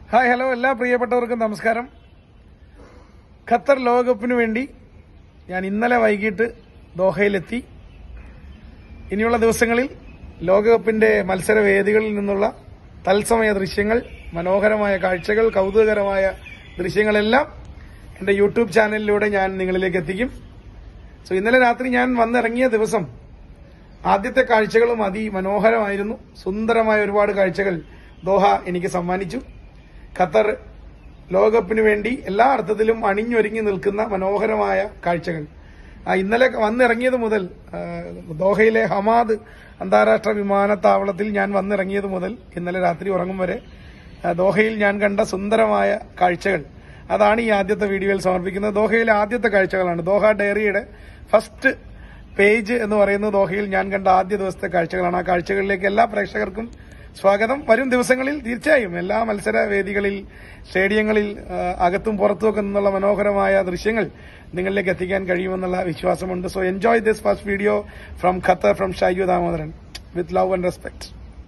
Hi hello എല്ലാ പ്രിയപ്പെട്ടവർക്കും നമസ്കാരം ഖത്തർ ലോകകപ്പിന് വേണ്ടി ഞാൻ ഇന്നലെ വൈകിട്ട് ദോഹയിലെത്തി ഇനിയുള്ള ദിവസങ്ങളിൽ ലോകകപ്പിന്റെ മത്സര വേദികളിൽ നിന്നുള്ള തത്സമയ ദൃശ്യങ്ങൾ മനോഹരമായ കാഴ്ചകൾ കൗതുകകരമായ ദൃശ്യങ്ങളെല്ലാം എന്റെ യൂട്യൂബ് ചാനലിലൂടെ ഞാൻ നിങ്ങളിലേക്ക് എത്തിക്കും സോ ഇന്നലെ രാത്രി ഞാൻ വന്നിറങ്ങിയ ദിവസം ആദ്യത്തെ കാഴ്ചകളും അതിമനോഹരമായിരുന്നു സുന്ദരമായ ഒരുപാട് കാഴ്ചകൾ ദോഹ എനിക്ക് സമ്മാനിച്ചു ഖത്തർ ലോകകപ്പിന് വേണ്ടി എല്ലാ അർത്ഥത്തിലും അണിഞ്ഞൊരുങ്ങി നിൽക്കുന്ന മനോഹരമായ കാഴ്ചകൾ ആ, ഇന്നലെ വന്നിറങ്ങിയത് മുതൽ ആ, ദോഹയിലെ ഹമാദ് അന്താരാഷ്ട്ര വിമാനത്താവളത്തിൽ ഞാൻ വന്നിറങ്ങിയത് മുതൽ ഇന്നലെ രാത്രി ഉറങ്ങും വരെ ആ, ദോഹയിൽ ഞാൻ കണ്ട സുന്ദരമായ കാഴ്ചകൾ അതാണ് ഈ ആദ്യത്തെ വീഡിയോയിൽ സമർപ്പിക്കുന്നത് ദോഹയിലെ ആദ്യത്തെ കാഴ്ചകളാണ് ദോഹ ഡയറിയുടെ ഫസ്റ്റ് പേജ് എന്ന് പറയുന്നത് ദോഹയിൽ ഞാൻ കണ്ട ആദ്യ ദിവസത്തെ കാഴ്ചകളാണ് ആ കാഴ്ചകളിലേക്ക് എല്ലാ പ്രേക്ഷകർക്കും സ്വാഗതം വരും ദിവസങ്ങളിൽ തീർച്ചയായും എല്ലാ മത്സര വേദികളിൽ സ്റ്റേഡിയങ്ങളിൽ ആ, അകത്തും പുറത്തുമൊക്കെ നിന്നുള്ള മനോഹരമായ ദൃശ്യങ്ങൾ നിങ്ങളിലേക്ക് എത്തിക്കാൻ കഴിയുമെന്നുള്ള വിശ്വാസമുണ്ട് so enjoy this first video from Qatar from Shayu Damodaran with love and respect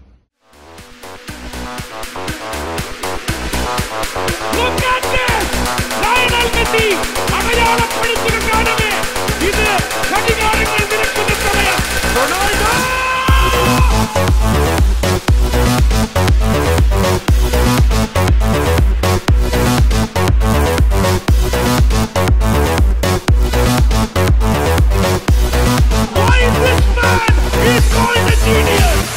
Look at this! Lionel Messi അടയാളപ്പെടുത്തിയിരിക്കുകയാണ് ഇത് ഘടികാരങ്ങൾ നിരക്കുന്ന സമയം Ronaldo Why is this man? He's called a genius!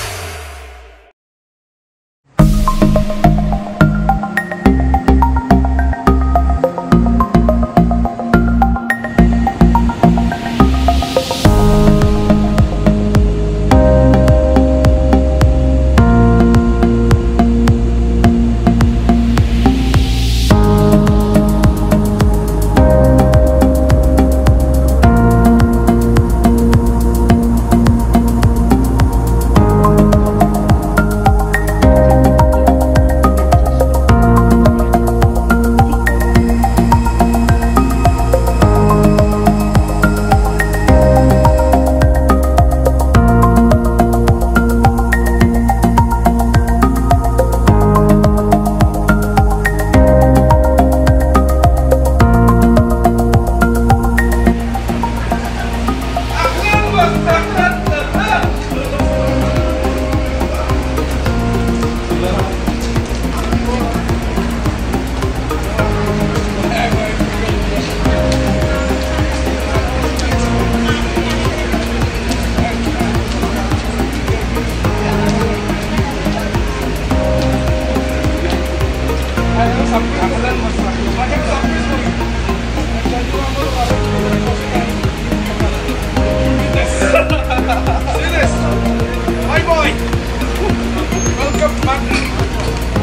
My boy, welcome back.